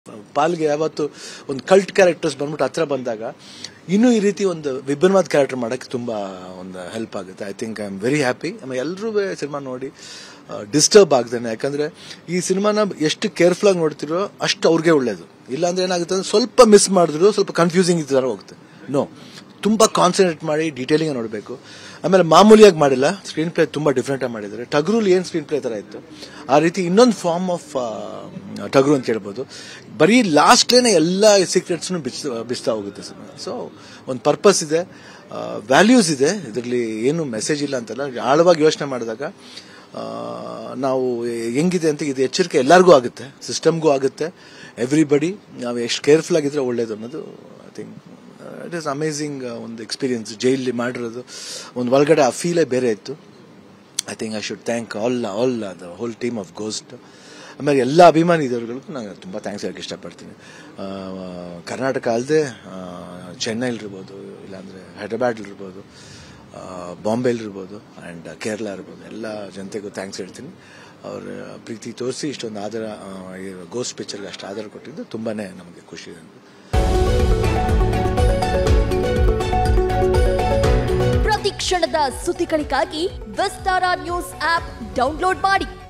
ಪಾಲ್ಗೆ ಯಾವತ್ತು ಒಂದು cult characters ಬಂದ್ಬಿಟ್ಟು ಹತ್ರ ಬಂದಾಗ ಇನ್ನೂ ಈ ರೀತಿ ಒಂದು ವಿಭಿನ್ನವಾದ ಕ್ಯಾರೆಕ್ಟರ್ ಮಾಡೋಕ್ಕೆ ತುಂಬ ಒಂದು ಹೆಲ್ಪ್ ಆಗುತ್ತೆ I think I am very happy ಆಮೇಲೆ ಎಲ್ಲರೂ ಸಿನಿಮಾ ನೋಡಿ ಡಿಸ್ಟರ್ಬ್ ಆಗ್ದೇನೆ ಯಾಕಂದ್ರೆ ಈ ಸಿನಿಮಾನ ಎಷ್ಟು ಕೇರ್ಫುಲ್ ಆಗಿ ನೋಡ್ತಿರೋ ಅಷ್ಟು ಅವ್ರಿಗೆ ಒಳ್ಳೇದು ಇಲ್ಲಾಂದ್ರೆ ಏನಾಗುತ್ತೆ ಅಂದ್ರೆ ಸ್ವಲ್ಪ ಮಿಸ್ ಮಾಡಿದ್ರು ಸ್ವಲ್ಪ ಕನ್ಫ್ಯೂಸಿಂಗ್ ಇದ್ದ ಹೋಗುತ್ತೆ ನೋ ತುಂಬಾ ಕಾನ್ಸಂಟ್ರೇಟ್ ಮಾಡಿ ಡೀಟೇಲಿಂಗ್ ನೋಡಬೇಕು ಆಮೇಲೆ ಮಾಮೂಲಿಯಾಗಿ ಮಾಡಿಲ್ಲ ಸ್ಕ್ರೀನ್ ಪ್ಲೇ ತುಂಬಾ ಡಿಫ್ರೆಂಟ್ ಆಗಿ ಮಾಡಿದ್ದಾರೆ ಟಗ್ರಲ್ಲಿ ಏನು ಸ್ಕ್ರೀನ್ ಪ್ಲೇ ತರ ಇತ್ತು ಆ ರೀತಿ ಇನ್ನೊಂದು ಫಾರ್ಮ್ ಆಫ್ ಟಗ್ರು ಅಂತ ಹೇಳ್ಬೋದು ಬರೀ ಲಾಸ್ಟ್ಲೇನೆ ಎಲ್ಲ ಸೀಕ್ರೆಟ್ಸ್ನು ಬಿಚ್ಚ ಬಿಚ್ತಾ ಹೋಗುತ್ತೆ ಸಿನಿಮಾ ಸೊ ಒಂದು ಪರ್ಪಸ್ ಇದೆ ವ್ಯಾಲ್ಯೂಸ್ ಇದೆ ಇದರಲ್ಲಿ ಏನು ಮೆಸೇಜ್ ಇಲ್ಲ ಅಂತಲ್ಲ ಆಳವಾಗಿ ಯೋಚನೆ ಮಾಡಿದಾಗ ಆ, ನಾವು ಹೆಂಗಿದೆ ಅಂತ ಇದು ಎಚ್ಚರಿಕೆ ಎಲ್ಲರಿಗೂ ಆಗುತ್ತೆ ಸಿಸ್ಟಮ್ಗೂ ಆಗುತ್ತೆ ಎವ್ರಿಬಡಿ ನಾವು ಎಷ್ಟು ಕೇರ್ಫುಲ್ ಆಗಿದ್ರೆ ಒಳ್ಳೇದು ಅನ್ನೋದು I think it is amazing ಒಂದು ಎಕ್ಸ್ಪೀರಿಯನ್ಸ್ ಜೈಲಿ ಮಾಡಿರೋದು ಒಂದು ಒಳಗಡೆ ಆ ಫೀಲೇ ಬೇರೆ ಇತ್ತು I think I should thank all all the whole team of Ghost ಆಮೇಲೆ ಎಲ್ಲ ಅಭಿಮಾನಿ ಇದವ್ರಿಗಳಿಗೂ ನಾನು ತುಂಬ ಥ್ಯಾಂಕ್ಸ್ ಹೇಳಕ್ಕೆ ಇಷ್ಟಪಡ್ತೀನಿ ಆ, ಕರ್ನಾಟಕ ಅಲ್ಲದೆ ಚೆನ್ನೈಲಿರ್ಬೋದು ಇಲ್ಲಾಂದರೆ ಹೈದ್ರಾಬಾದ್ಲಿರ್ಬೋದು ಬಾಂಬೆಲಿರ್ಬೋದು ಆ್ಯಂಡ್ ಕೇರಳ ಇರ್ಬೋದು ಎಲ್ಲ ಜನತೆಗೂ ಥ್ಯಾಂಕ್ಸ್ ಹೇಳ್ತೀನಿ ಅವ್ರ ಪ್ರೀತಿ ತೋರಿಸಿ ಇಷ್ಟೊಂದು ಆಧಾರ ಗೋಸ್ಟ್ ಪಿಕ್ಚರ್ಗೆ ಅಷ್ಟು ಆಧಾರ ಕೊಟ್ಟಿದ್ದು ತುಂಬಾ ನಮಗೆ ಖುಷಿ ಇದೆ ಪ್ರತಿ ಕ್ಷಣದ ಸುದ್ದಿಗಳಿಗಾಗಿ ವಿಸ್ತಾರ ನ್ಯೂಸ್ ಆಪ್ ಡೌನ್ಲೋಡ್ ಮಾಡಿ